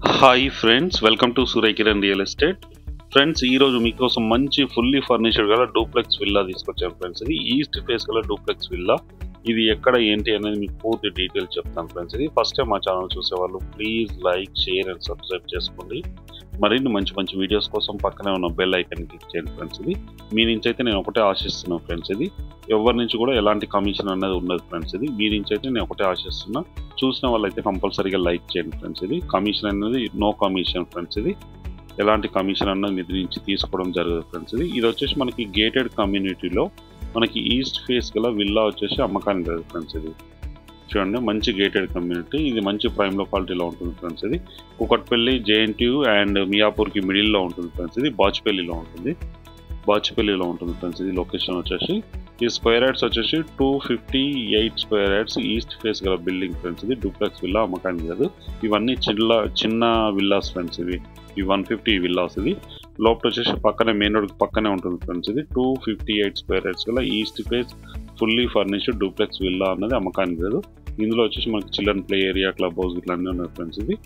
hi friends welcome to Surya Kiran real estate friends ఈ రోజు మీకోసం మంచి ఫుల్లీ ఫర్నిచర్డ్ గల డూప్లెక్స్ విల్లా తీసుకొచ్చాను ఫ్రెండ్స్ ఇది ఈస్ట్ ఫేస్ గల డూప్లెక్స్ విల్లా ఇది ఎక్కడ ఏంటి అనేది మీకు పూర్తి డీటెయిల్స్ చెప్తాను ఫ్రెండ్స్ ఇది ఫస్ట్ టైం మా ఛానల్ చూసేవాళ్ళు please like share and subscribe చేసుకోండి మరిన్ని మంచి మంచి వీడియోస్ కోసం పక్కనే ఉన్న బెల్ ఐకన్ క్లిక్ చేయండి ఫ్రెండ్స్ ఇది మీ నుంచి అయితే నేను ఒకటే ఆశిస్తున్నాను ఫ్రెండ్స్ ఇది ఎవరి నుంచి కూడా ఎలాంటి కమిషన్ అనేది ఉండదు ఫ్రెండ్స్ ఇది మీ నుంచి అయితే నేను ఒకటే ఆశిస్తున్నా చూసిన వాళ్ళైతే కంపల్సరీగా లైక్ చేయండి ఫ్రెండ్స్ ఇది కమిషన్ అనేది నో కమిషన్ ఫ్రెండ్స్ ఇది ఎలాంటి కమిషన్ అన్నది నిధి నుంచి తీసుకోవడం జరగదు ఫ్రెండ్స్ ఇది ఇది వచ్చేసి మనకి గేటెడ్ కమ్యూనిటీలో మనకి ఈస్ట్ ఫేస్ గల విల్లా వచ్చేసి అమ్మకానికి లేదు ఫ్రెండ్స్ ఇది చూడండి మంచి గేటెడ్ కమ్యూనిటీ ఇది మంచి ప్రైమ్ లొకాలిటీలో ఉంటుంది ఫ్రెండ్స్ ఇది కుకట్పల్లి జేఎన్టీయూ అండ్ మియాపూర్కి మిడిల్లో ఉంటుంది ఫ్రెండ్స్ ఇది బాచ్పల్లిలో ఉంటుంది బాచ్పల్లిలో ఉంటుంది ఫ్రెండ్స్ ఇది లొకేషన్ వచ్చేసి ఈ స్క్వేర్ యార్డ్స్ వచ్చేసి two fifty eight square yards east face గల బిల్డింగ్ ఫ్రెండ్స్ ఇది డూప్లెక్స్ విల్లా అమ్మకానికి కాదు ఇవన్నీ చిన్న చిన్న విల్లాస్ ఫ్రెండ్స్ ఇవి ఈ వన్ ఫిఫ్టీ విల్లాస్ ఇది లోపల వచ్చేసి పక్కనే మెయిన్ రోడ్ పక్కనే ఉంటుంది ఫ్రెండ్స్ ఇది two fifty eight square yards గల east face fully furnished duplex villa అన్నది అమ్మకానికి కాదు ఇందులో వచ్చేసి మనకి children play area club house ఇట్లా అన్నీ ఉన్నాయి ఫ్రెండ్స్ ఇది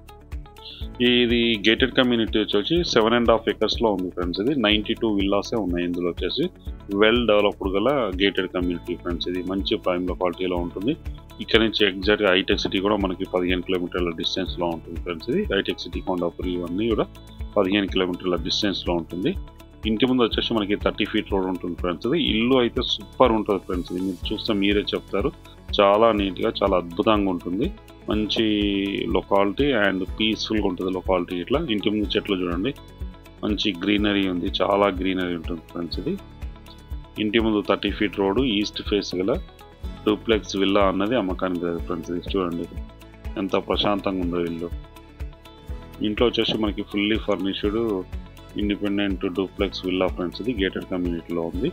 ఇది గేటెడ్ కమ్యూనిటీ వచ్చి సెవెన్ అండ్ హాఫ్ ఎకర్స్లో ఉంది ఫ్రెండ్స్ ఇది నైంటీ టూ విల్లాసే ఉన్నాయి ఇందులో వచ్చేసి వెల్ డెవలప్డ్ గల గేటెడ్ కమ్యూనిటీ ఫ్రెండ్స్ ఇది మంచి ప్రైమ్ క్వాలిటీలో ఉంటుంది ఇక్కడ నుంచి ఎగ్జాక్ట్గా హైటెక్ సిటీ కూడా మనకి పదిహేను కిలోమీటర్ల డిస్టెన్స్లో ఉంటుంది ఫ్రెండ్స్ ఇది హైటెక్ సిటీ కొండాపురి ఇవన్నీ కూడా పదిహేను కిలోమీటర్ల డిస్టెన్స్లో ఉంటుంది ఇంటి ముందు వచ్చేసి మనకి థర్టీ ఫీట్ రోడ్ ఉంటుంది ఫ్రెండ్స్ ఇది ఇల్లు అయితే సూపర్ ఉంటుంది ఫ్రెండ్స్ ఇది మీరు చూస్తే మీరే చెప్తారు చాలా నీట్గా చాలా అద్భుతంగా ఉంటుంది మంచి లొకాలిటీ అండ్ పీస్ఫుల్గా ఉంటుంది లొకాలిటీ ఇట్లా ఇంటి ముందు చెట్లు చూడండి మంచి గ్రీనరీ ఉంది చాలా గ్రీనరీ ఉంటుంది ఫ్రెండ్స్ ఇది ఇంటి ముందు thirty feet road east face గల డూప్లెక్స్ విల్లా అన్నది అమ్మకానికి లేదు ఫ్రెండ్స్ ఇది చూడండి ఎంత ప్రశాంతంగా ఉందో ఇల్లు ఇంట్లో వచ్చేసి మనకి fully furnished independent duplex villa friends ఇది గేటెడ్ కమ్యూనిటీలో ఉంది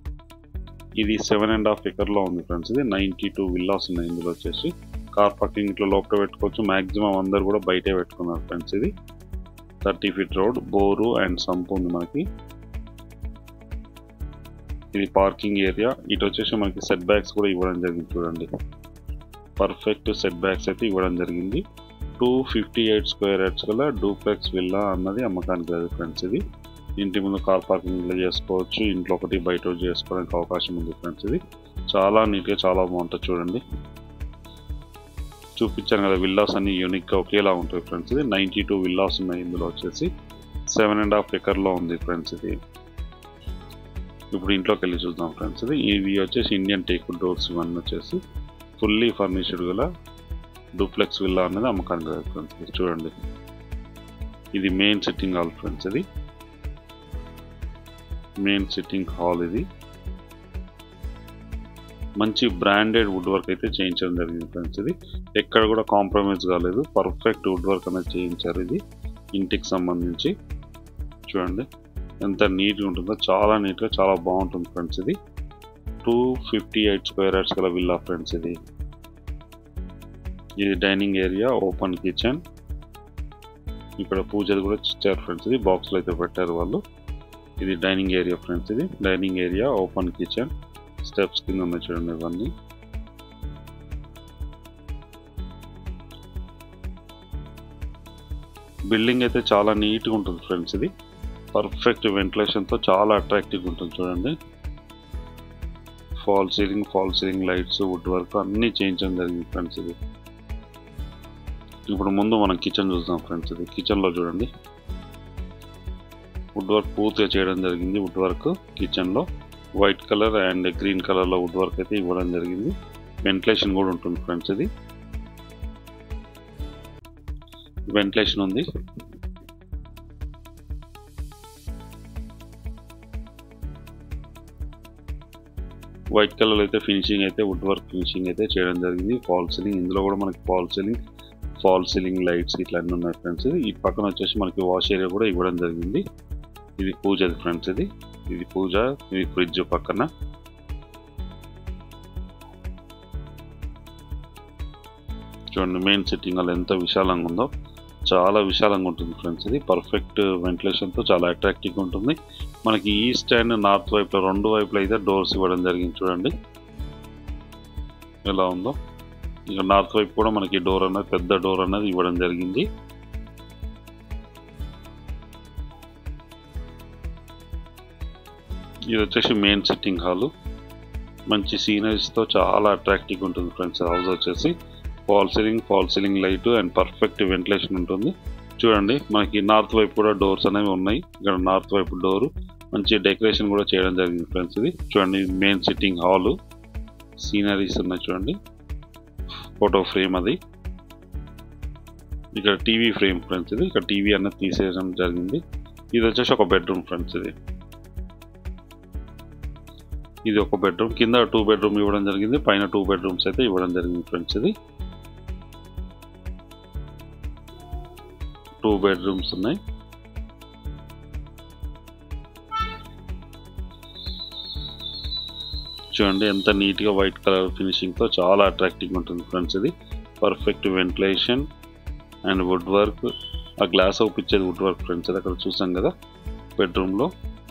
ఇది సెవెన్ అండ్ హాఫ్ ఎకర్లో ఉంది ఫ్రెండ్స్ ఇది నైంటీ టూ విల్లాస్ ఉన్నాయి ఇందులో వచ్చేసి కార్ పార్కింగ్ ఇట్లా లోపల పెట్టుకోవచ్చు మాక్సిమం అందరు కూడా బయటే పెట్టుకున్నారు ఫ్రెండ్స్ ఇది thirty feet road bore and sump ఉంది మనకి ఇది పార్కింగ్ ఏరియా ఇటు వచ్చేసి మనకి సెట్ బ్యాక్స్ కూడా ఇవ్వడం జరిగింది చూడండి పర్ఫెక్ట్ సెట్ బ్యాక్స్ అయితే ఇవ్వడం జరిగింది two fifty eight square yards గల డూప్లెక్స్ విల్లా అన్నది అమ్మకానికి లేదు ఫ్రెండ్స్ ఇది ఇంటి ముందు కార్ పార్కింగ్లో చేసుకోవచ్చు ఇంట్లో ఒకటి బయట ఒకటి చేసుకోవడానికి అవకాశం ఉంది ఫ్రెండ్స్ ఇది చాలా నీట్గా చాలా బాగుంటుంది చూడండి చూపించాను కదా విల్లాస్ అన్ని యూనిక్గా ఒకేలా ఉంటాయి ఫ్రెండ్స్ ఇది నైంటీ టూ విల్లాస్ ఉన్నాయి ఇందులో వచ్చేసి సెవెన్ అండ్ హాఫ్ ఎకర్లో ఉంది ఫ్రెండ్స్ ఇది ఇప్పుడు ఇంట్లోకి వెళ్ళి చూద్దాం ఫ్రెండ్స్ ఇది ఇవి వచ్చేసి ఇండియన్ టేక్ డోర్స్ ఇవన్నీ వచ్చేసి ఫుల్లీ ఫర్నిష్డ్ గల డూప్లెక్స్ విల్లా అనేది అమ్మకానికి కదా ఫ్రెండ్స్ ఇది చూడండి ఇది మెయిన్ సిట్టింగ్ హాల్ ఫ్రెండ్స్ ఇది మెయిన్ సిట్టింగ్ హాల్ ఇది మంచి బ్రాండెడ్ వుడ్ వర్క్ అయితే చేయించడం జరిగింది ఫ్రెండ్స్ ఇది ఎక్కడ కూడా కాంప్రమైజ్ కాలేదు పర్ఫెక్ట్ వుడ్ వర్క్ అనేది చేయించారు ఇది ఇంటికి సంబంధించి చూడండి ఎంత నీట్గా ఉంటుందో చాలా నీట్గా చాలా బాగుంటుంది ఫ్రెండ్స్ ఇది two fifty eight square yards గల విల్లా ఫ్రెండ్స్ ఇది ఇది డైనింగ్ ఏరియా ఓపెన్ కిచెన్ ఇక్కడ పూజలు కూడా ఇచ్చారు ఫ్రెండ్స్ ఇది బాక్స్లో అయితే పెట్టారు వాళ్ళు ఇది డైనింగ్ ఏరియా ఫ్రెండ్స్ ఇది dining area open kitchen steps కింద ఉన్నాయి చూడండి ఇవన్నీ బిల్డింగ్ అయితే చాలా నీట్గా ఉంటుంది ఫ్రెండ్స్ ఇది పర్ఫెక్ట్ వెంటిలేషన్తో చాలా అట్రాక్టివ్గా ఉంటుంది చూడండి fall ceiling fall ceiling lights wood work అన్నీ చేయించడం జరిగింది ఫ్రెండ్స్ ఇది ఇప్పుడు ముందు మనం కిచెన్ చూద్దాం ఫ్రెండ్స్ ఇది కిచెన్లో చూడండి వుడ్ వర్క్ పూర్తిగా చేయడం జరిగింది వుడ్ వర్క్ కిచెన్లో వైట్ కలర్ అండ్ గ్రీన్ కలర్లో వుడ్ వర్క్ అయితే ఇవ్వడం జరిగింది వెంటిలేషన్ కూడా ఉంటుంది ఫ్రెండ్స్ ఇది వెంటిలేషన్ ఉంది వైట్ కలర్ అయితే ఫినిషింగ్ అయితే వుడ్ వర్క్ ఫినిషింగ్ అయితే చేయడం జరిగింది ఫాల్ సీలింగ్ ఇందులో కూడా మనకి fall ceiling fall ceiling lights ఇట్లా అన్నీ ఉన్నాయి ఫ్రెండ్స్ ఇది ఈ పక్కన వచ్చేసి మనకి వాష్ ఏరియా కూడా ఇవ్వడం జరిగింది ఇది పూజది ఫ్రెండ్స్ ఇది ఇది పూజ ఇది ఫ్రిడ్జ్ పక్కన చూడండి మెయిన్ సిట్టింగ్ హాల్ ఎంత విశాలంగా ఉందో చాలా విశాలంగా ఉంటుంది ఫ్రెండ్స్ ఇది పర్ఫెక్ట్ వెంటిలేషన్తో చాలా అట్రాక్టివ్గా ఉంటుంది మనకి ఈస్ట్ అండ్ నార్త్ వైపులో రెండు వైపులో అయితే డోర్స్ ఇవ్వడం జరిగింది చూడండి ఎలా ఉందో ఇక నార్త్ వైపు కూడా మనకి డోర్ అన్నది పెద్ద డోర్ అన్నది ఇవ్వడం జరిగింది ఇది వచ్చేసి మెయిన్ సిట్టింగ్ హాల్ మంచి సీనరీస్తో చాలా అట్రాక్టివ్గా ఉంటుంది ఫ్రెండ్స్ హౌస్ వచ్చేసి fall ceiling fall ceiling light and perfect ventilation ఉంటుంది చూడండి మనకి నార్త్ వైపు కూడా డోర్స్ అనేవి ఉన్నాయి ఇక్కడ నార్త్ వైపు డోర్ మంచి డెకరేషన్ కూడా చేయడం జరిగింది ఫ్రెండ్స్ ఇది చూడండి మెయిన్ సిట్టింగ్ హాల్ సీనరీస్ ఉన్నాయి చూడండి ఫోటో ఫ్రేమ్ అది ఇక్కడ టీవీ ఫ్రేమ్ ఫ్రెండ్స్ ఇది ఇక్కడ టీవీ అన్నది తీసేయడం జరిగింది ఇది వచ్చేసి ఒక బెడ్రూమ్ ఫ్రెండ్స్ ఇది ఇది ఒక బెడ్రూమ్ కింద టూ బెడ్రూమ్ ఇవ్వడం జరిగింది పైన టూ బెడ్రూమ్స్ అయితే ఇవ్వడం జరిగింది ఫ్రెండ్స్ ఇది టూ బెడ్రూమ్స్ ఉన్నాయి చూడండి ఎంత నీట్గా వైట్ కలర్ ఫినిషింగ్తో చాలా అట్రాక్టివ్గా ఉంటుంది ఫ్రెండ్స్ ఇది perfect ventilation and wood work ఆ గ్లాస్ అవుపిచ్చేది వుడ్ వర్క్ ఫ్రెండ్స్ అది అక్కడ చూసాం కదా బెడ్రూమ్లో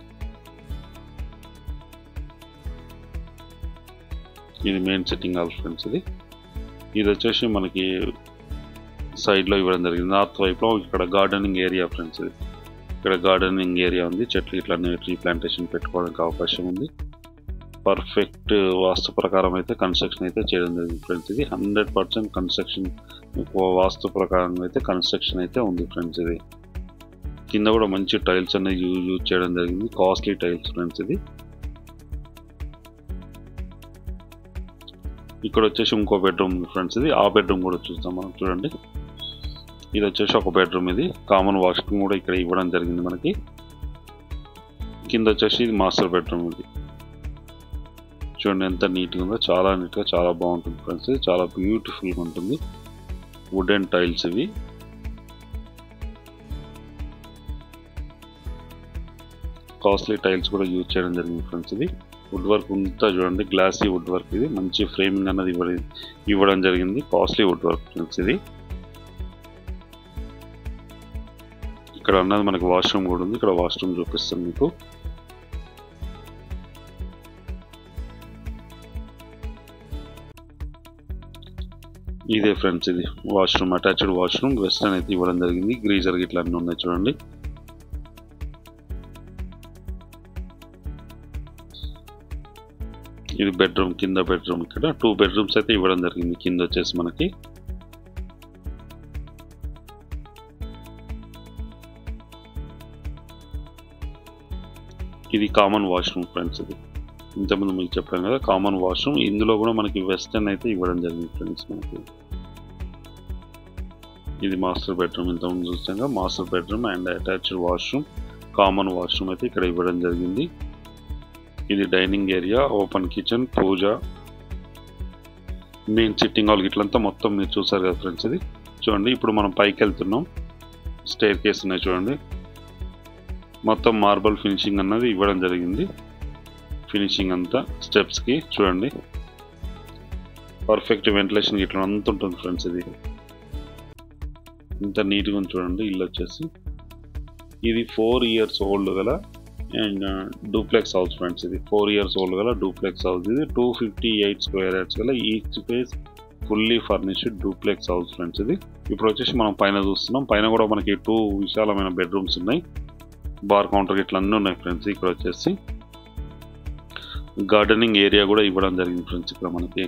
ఇది మెయిన్ సెట్టింగ్ హాల్ ఫ్రెండ్స్ ఇది ఇది వచ్చేసి మనకి సైడ్లో ఇవ్వడం జరిగింది నార్త్ వైపులో ఇక్కడ గార్డెనింగ్ ఏరియా ఫ్రెండ్స్ ఇది ఇక్కడ గార్డెనింగ్ ఏరియా ఉంది చెట్లు ఇట్లా ట్రీ ప్లాంటేషన్ పెట్టుకోవడానికి అవకాశం ఉంది పర్ఫెక్ట్ వాస్తు ప్రకారం అయితే కన్స్ట్రక్షన్ అయితే చేయడం జరిగింది ఫ్రెండ్స్ ఇది హండ్రెడ్ పర్సెంట్ కన్స్ట్రక్షన్ వాస్తు ప్రకారం అయితే కన్స్ట్రక్షన్ అయితే ఉంది ఫ్రెండ్స్ ఇది కింద కూడా మంచి టైల్స్ అనేది యూజ్ యూజ్ చేయడం జరిగింది కాస్ట్లీ టైల్స్ ఫ్రెండ్స్ ఇది ఇక్కడ వచ్చేసి ఇంకో బెడ్రూమ్ ఫ్రెండ్స్ ఇది ఆ బెడ్రూమ్ కూడా చూద్దాం మనం చూడండి ఇది వచ్చేసి ఒక బెడ్రూమ్ ఇది కామన్ వాష్రూమ్ కూడా ఇక్కడ ఇవ్వడం జరిగింది మనకి కింద వచ్చేసి ఇది మాస్టర్ బెడ్రూమ్ ఇది చూడండి ఎంత నీట్గా ఉందో చాలా నీట్గా చాలా బాగుంటుంది ఫ్రెండ్స్ ఇది చాలా బ్యూటిఫుల్గా ఉంటుంది వుడెన్ టైల్స్ ఇవి కాస్ట్లీ టైల్స్ కూడా యూజ్ చేయడం జరిగింది ఫ్రెండ్స్ ఇది వుడ్ వర్క్ అంతా చూడండి గ్లాసీ వుడ్ వర్క్ ఇది మంచి ఫ్రేమింగ్ అన్నది ఇవ్వడం ఇవ్వడం జరిగింది కాస్ట్లీ వుడ్ వర్క్ ఫ్రెండ్స్ ఇది ఇక్కడ అన్నది మనకి వాష్రూమ్ కూడా ఉంది ఇక్కడ వాష్రూమ్ చూపిస్తాను మీకు ఇదే ఫ్రెండ్స్ ఇది వాష్రూమ్ అటాచ్డ్ వాష్రూమ్ వెస్టర్న్ అయితే ఇవ్వడం జరిగింది గ్రీజర్ ఇట్లా అన్నీ ఉన్నాయి చూడండి ఇది బెడ్రూమ్ కింద బెడ్రూమ్ ఇక్కడ టూ బెడ్రూమ్స్ అయితే ఇవ్వడం జరిగింది కింద వచ్చేసి మనకి ఇది కామన్ వాష్రూమ్ ఫ్రెండ్స్ ఇది ఇంతకుముందు మీకు చెప్పాను కదా కామన్ వాష్రూమ్ ఇందులో కూడా మనకి వెస్టర్న్ అయితే ఇవ్వడం జరిగింది ఫ్రెండ్స్ మనకి ఇది మాస్టర్ బెడ్రూమ్ ఇంతకుముందు చూసాం కదా master bedroom and attached washroom common washroom అయితే ఇక్కడ ఇవ్వడం జరిగింది ఇది dining area open kitchen puja main sitting hall ఇట్లంతా మొత్తం మీరు చూసారు కదా ఫ్రెండ్స్ ఇది చూడండి ఇప్పుడు మనం పైకి వెళ్తున్నాం స్టేర్ కేస్ ఉన్నాయి చూడండి మొత్తం మార్బల్ ఫినిషింగ్ అన్నది ఇవ్వడం జరిగింది ఫినిషింగ్ అంతా స్టెప్స్కి చూడండి పర్ఫెక్ట్ వెంటిలేషన్ ఇట్లా అంత ఉంటుంది ఫ్రెండ్స్ ఇది ఇంత నీట్గా ఉంది చూడండి ఇల్లు వచ్చేసి ఇది ఫోర్ ఇయర్స్ ఓల్డ్ గల అండ్ డూప్లెక్స్ హౌస్ ఫ్రెండ్స్ ఇది ఫోర్ ఇయర్స్ ఓల్డ్ గల డూప్లెక్స్ హౌస్ ఇది two fifty eight square yards గల each space fully furnished duplex house friends ఇది ఇప్పుడు వచ్చేసి మనం పైన చూస్తున్నాం పైన కూడా మనకి టూ విశాలమైన బెడ్రూమ్స్ ఉన్నాయి బార్ కౌంటర్ ఇట్లా అన్నీ ఉన్నాయి ఫ్రెండ్స్ ఇక్కడ వచ్చేసి గార్డెనింగ్ ఏరియా కూడా ఇవ్వడం జరిగింది ఫ్రెండ్స్ ఇక్కడ మనకి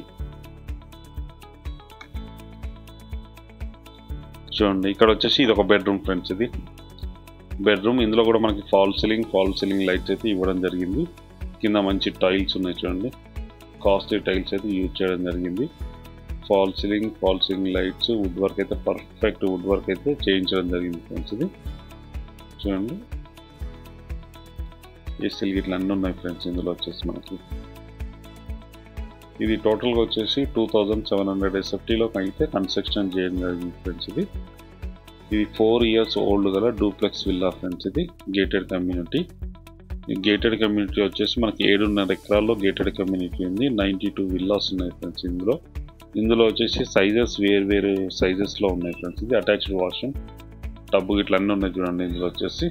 చూడండి ఇక్కడ వచ్చేసి ఇది ఒక బెడ్రూమ్ ఫ్రెండ్స్ ఇది బెడ్రూమ్ ఇందులో కూడా మనకి fall ceiling fall ceiling lights అయితే ఇవ్వడం జరిగింది కింద మంచి టైల్స్ ఉన్నాయి చూడండి కాస్ట్లీ టైల్స్ అయితే యూజ్ చేయడం జరిగింది fall ceiling fall ceiling lights wood work అయితే పర్ఫెక్ట్ వుడ్ వర్క్ అయితే చేయించడం జరిగింది ఫ్రెండ్స్ ఇది చూడండి ఏసీలు ఇట్లా అన్నీ ఉన్నాయి ఫ్రెండ్స్ ఇందులో వచ్చేసి మనకి ఇది టోటల్గా వచ్చేసి టూ థౌజండ్ సెవెన్ హండ్రెడ్ ఎస్ఎఫ్టీలో అయితే కన్స్ట్రక్షన్ చేయడం జరిగింది ఫ్రెండ్స్ ఇది ఇది ఫోర్ ఇయర్స్ ఓల్డ్ గల డూప్లెక్స్ విల్లా ఫ్రెండ్స్ ఇది గేటెడ్ కమ్యూనిటీ ఈ గేటెడ్ కమ్యూనిటీ వచ్చేసి మనకి ఏడున్నర ఎకరాల్లో గేటెడ్ కమ్యూనిటీ ఉంది నైంటీ టూ విల్లాస్ ఉన్నాయి ఫ్రెండ్స్ ఇందులో ఇందులో వచ్చేసి సైజెస్ వేరు వేరు సైజెస్లో ఉన్నాయి ఫ్రెండ్స్ ఇది అటాచ్డ్ వాష్రూమ్ టబ్బు ఇట్లా అన్నీ ఉన్నాయి చూడండి ఇందులో వచ్చేసి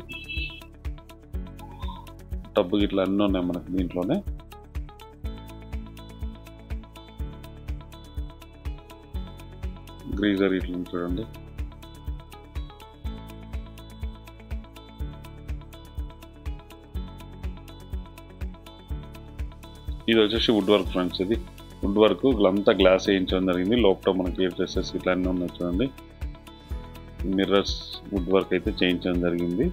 టబ్బు ఇట్లా అన్నీ ఉన్నాయి మనకి దీంట్లోనే గ్రీజర్ ఇట్లా ఉంది చూడండి ఇది వచ్చేసి వుడ్ వర్క్ ఫ్రెండ్స్ ఇది వుడ్ వర్క్ అంతా గ్లాస్ వేయించడం జరిగింది లోపల మనకి డ్రెస్సెస్ ఇట్లా అన్నీ ఉన్నాయి చూడండి మిర్రర్స్ వుడ్ వర్క్ అయితే చేయించడం జరిగింది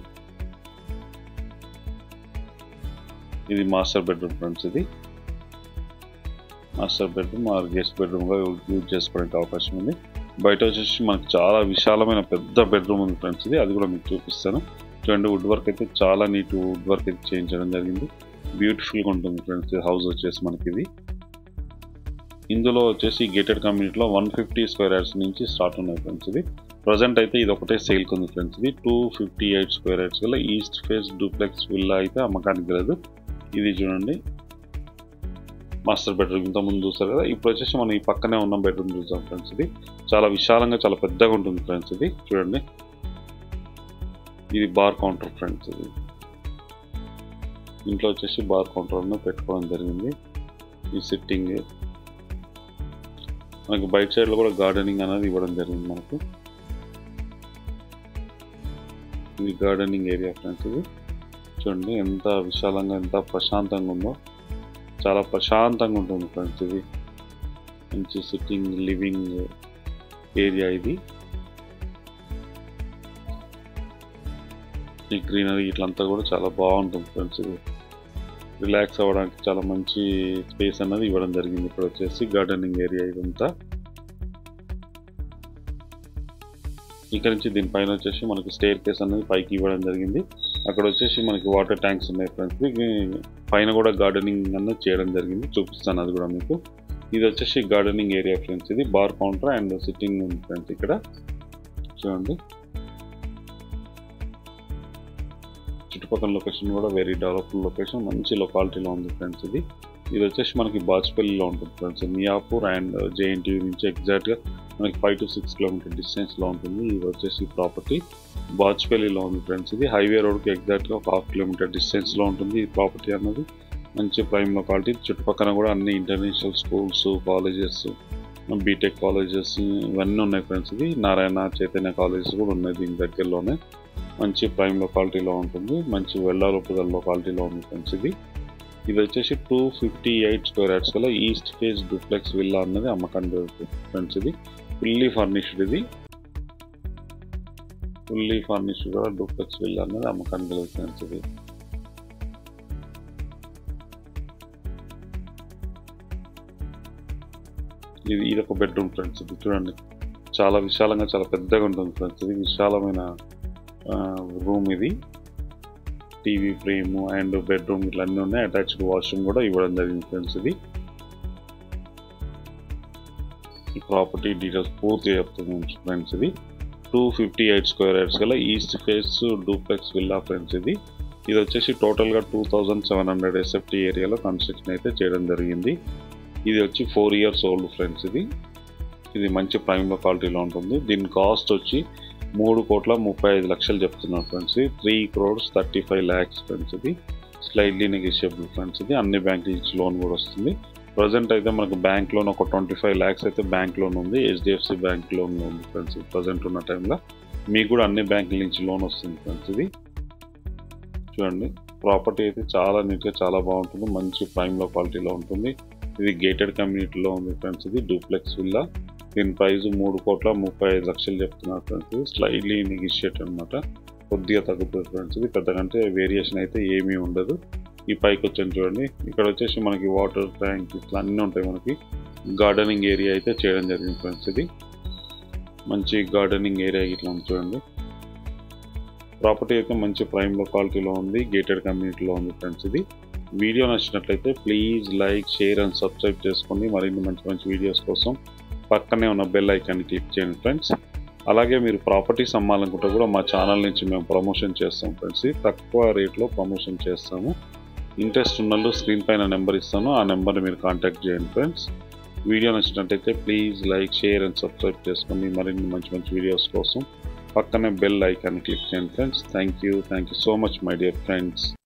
ఇది మాస్టర్ బెడ్రూమ్ ఫ్రెండ్స్ ఇది మాస్టర్ బెడ్రూమ్ ఆర్ గెస్ట్ బెడ్రూమ్గా యూజ్ చేసుకోవడానికి అవకాశం ఉంది బయట వచ్చేసి మనకు చాలా విశాలమైన పెద్ద బెడ్రూమ్ ఉంది ఫ్రెండ్స్ ఇది అది కూడా మీకు చూపిస్తాను చూడండి వుడ్ వర్క్ అయితే చాలా నీట్ వుడ్ వర్క్ అయితే చేయించడం జరిగింది బ్యూటిఫుల్గా ఉంటుంది ఫ్రెండ్స్ హౌస్ వచ్చేసి మనకి ఇది ఇందులో వచ్చేసి గేటెడ్ కమ్యూనిటీలో వన్ ఫిఫ్టీ స్క్వేర్ యార్డ్స్ నుంచి స్టార్ట్ ఉన్నాయి ఫ్రెండ్స్ ఇది ప్రజెంట్ అయితే ఇది ఒకటే సేల్కి ఉంది ఫ్రెండ్స్ ఇది two fifty eight square yards గల ఈస్ట్ ఫేస్ డూప్లెక్స్ విల్లా అయితే అమ్మకానికి లేదు ఇది చూడండి మాస్టర్ బెడ్రూమ్ ఇంత ముందు చూస్తారు కదా ఇప్పుడు వచ్చేసి మనం ఈ పక్కనే ఉన్న బెడ్రూమ్ చూసాం ఫ్రెండ్స్ ఇది చాలా విశాలంగా చాలా పెద్దగా ఉంటుంది ఫ్రెండ్స్ ఇది చూడండి ఇది బార్ కౌంటర్ ఫ్రెండ్స్ ఇది ఇంట్లో వచ్చేసి బార్ కౌంటర్ను పెట్టుకోవడం జరిగింది ఈ సిట్టింగ్ మనకి బయట సైడ్లో కూడా గార్డెనింగ్ అనేది ఇవ్వడం జరిగింది మనకు ఇది గార్డెనింగ్ ఏరియా ఫ్రెండ్స్ ఇది చూడండి ఎంత విశాలంగా ఎంత ప్రశాంతంగా ఉందో చాలా ప్రశాంతంగా ఉంటుంది ఫ్రెండ్స్ ఇది మంచి సిట్టింగ్ లివింగ్ ఏరియా ఇది ఈ గ్రీనరీ ఇట్లంతా కూడా చాలా బాగుంటుంది ఫ్రెండ్స్ ఇది రిలాక్స్ అవ్వడానికి చాలా మంచి స్పేస్ అనేది ఇవ్వడం జరిగింది ఇక్కడ వచ్చేసి గార్డెనింగ్ ఏరియా ఇదంతా ఇక్కడ నుంచి దీనిపైన వచ్చేసి మనకి స్టేర్ కేస్ అనేది పైకి ఇవ్వడం జరిగింది అక్కడ వచ్చేసి మనకి వాటర్ ట్యాంక్స్ ఉన్నాయి ఫ్రెండ్స్ పైన కూడా గార్డెనింగ్ అనేది చేయడం జరిగింది చూపిస్తాను అది కూడా మీకు ఇది వచ్చేసి గార్డెనింగ్ ఏరియా ఫ్రెండ్స్ ఇది బార్ కౌంటర్ అండ్ సిట్టింగ్ ఉంది ఫ్రెండ్స్ ఇక్కడ చూడండి చుట్టుపక్కల లొకేషన్ కూడా వెరీ డెవలప్డ్ లొకేషన్ మంచి లొకాలిటీలో ఉంది ఫ్రెండ్స్ ఇది ఇది వచ్చేసి మనకి బాజ్పల్లిలో ఉంటుంది ఫ్రెండ్స్ మియాపూర్ అండ్ జేఎన్టీ నుంచి ఎగ్జాక్ట్గా మనకి ఫైవ్ టు సిక్స్ కిలోమీటర్ డిస్టెన్స్లో ఉంటుంది ఇది వచ్చేసి ప్రాపర్టీ బాజ్పల్లిలో ఉంది ఫ్రెండ్స్ ఇది హైవే రోడ్కి ఎగ్జాక్ట్గా ఒక హాఫ్ కిలోమీటర్ డిస్టెన్స్లో ఉంటుంది ఈ ప్రాపర్టీ అన్నది మంచి ప్రైమ్ లొకాలిటీ చుట్టుపక్కల కూడా అన్ని international schools colleges BTech colleges ఇవన్నీ ఉన్నాయి ఫ్రెండ్స్ ఇది నారాయణ చైతన్య కాలేజెస్ కూడా ఉన్నాయి దీని దగ్గరలోనే మంచి ప్రైమ్ లొకాలిటీలో ఉంటుంది మంచి వెళ్ళాలొప్పుదల లొకాలిటీలో ఉంది ఫ్రెండ్స్ ఇది ఇది వచ్చేసి two fifty eight square yards గల ఈస్ట్ ఫేస్ డూప్లెక్స్ విల్లా అన్నది అమ్మకానికి దొరుకుతుంది ఫ్రెండ్స్ ఇది ఫుల్లీ ఫర్నిష్డ్ ఇది ఫుల్లీ ఫర్నిష్డ్ కూడా డూప్లెక్స్ విల్లా అన్నది అమ్మకానికి దొరుకుతుంది ఫ్రెండ్స్ ఇది ఇది ఇది ఒక బెడ్రూమ్ ఫ్రెండ్స్ ఇది చూడండి చాలా విశాలంగా చాలా పెద్దగా ఉంటుంది ఫ్రెండ్స్ ఇది విశాలమైన రూమ్ ఇది టీవీ ఫ్రేమ్ అండ్ బెడ్రూమ్ ఇట్లా అన్నీ ఉన్నాయి అటాచ్డ్ వాష్రూమ్ కూడా ఇవ్వడం జరిగింది ఫ్రెండ్స్ ఇది ఈ ప్రాపర్టీ డీటెయిల్స్ పూర్తి చెప్తుంది ఫ్రెండ్స్ ఇది two fifty eight square yards గల east face duplex villa friends ఇది ఇది వచ్చేసి టోటల్గా two thousand seven hundred SFT ఏరియాలో కన్స్ట్రక్షన్ అయితే చేయడం జరిగింది ఇది వచ్చి ఫోర్ ఇయర్స్ ఓల్డ్ ఫ్రెండ్స్ ఇది ఇది మంచి ప్రైమ్ క్వాలిటీలో ఉంటుంది దీని కాస్ట్ వచ్చి మూడు కోట్ల ముప్పై ఐదు లక్షలు చెప్తున్నారు ఫ్రెండ్స్ ఇది three crores thirty five lakhs friends ఇది స్లైడ్లీ నెగిషియబుల్ ఫ్రెండ్స్ ఇది అన్ని బ్యాంక్ నుంచి లోన్ కూడా వస్తుంది ప్రజెంట్ అయితే మనకు బ్యాంక్ లోన్ ఒక ట్వంటీ ఫైవ్ ల్యాక్స్ అయితే బ్యాంక్ లోన్ ఉంది హెచ్డిఎఫ్సి బ్యాంక్ లోన్ ఉంది ఫ్రెండ్స్ ప్రజెంట్ ఉన్న టైంలో మీకు కూడా అన్ని బ్యాంకుల నుంచి లోన్ వస్తుంది ఫ్రెండ్స్ ఇది చూడండి ప్రాపర్టీ అయితే చాలా నీట్గా చాలా బాగుంటుంది మంచి ప్రైమ్లో క్వాలిటీలో ఉంటుంది ఇది గేటెడ్ కమ్యూనిటీలో ఉంది ఫ్రెండ్స్ ఇది డూప్లెక్స్ విల్లా దీని ప్రైస్ మూడు కోట్ల ముప్పై ఐదు లక్షలు చెప్తున్నారు ఫ్రెండ్స్ ఇది స్లైడ్లీ నెగిషియేట్ అనమాట కొద్దిగా తగ్గుతుంది ఫ్రెండ్స్ ఇది పెద్దగంటే వేరియేషన్ అయితే ఏమీ ఉండదు ఈ పైకి వచ్చాను చూడండి ఇక్కడ వచ్చేసి మనకి వాటర్ ట్యాంక్ ఇట్లా అన్నీ ఉంటాయి మనకి గార్డెనింగ్ ఏరియా అయితే చేయడం జరిగింది ఫ్రెండ్స్ ఇది మంచి గార్డెనింగ్ ఏరియా ఇట్లా ఉంది చూడండి ప్రాపర్టీ అయితే మంచి ప్రైమ్ క్వాలిటీలో ఉంది గేటెడ్ కమ్యూనిటీలో ఉంది ఫ్రెండ్స్ ఇది వీడియో నచ్చినట్లయితే please like share and subscribe చేసుకోండి మరిన్ని మంచి మంచి వీడియోస్ కోసం పక్కనే ఉన్న బెల్ ఐకాన్ని క్లిక్ చేయండి ఫ్రెండ్స్ అలాగే మీరు ప్రాపర్టీస్ అమ్మాలనుకుంటే కూడా మా ఛానల్ నుంచి మేము ప్రమోషన్ చేస్తాం ఫ్రెండ్స్ తక్కువ రేట్లో ప్రమోషన్ చేస్తాము ఇంట్రెస్ట్ ఉన్న స్క్రీన్ పైన నెంబర్ ఇస్తాను ఆ నెంబర్ని మీరు కాంటాక్ట్ చేయండి ఫ్రెండ్స్ వీడియో నచ్చినట్టయితే please like share and subscribe చేసుకోండి మరిన్ని మంచి మంచి వీడియోస్ కోసం పక్కనే బెల్ ఐకాన్ క్లిక్ చేయండి friends thank you thank you so much my dear friends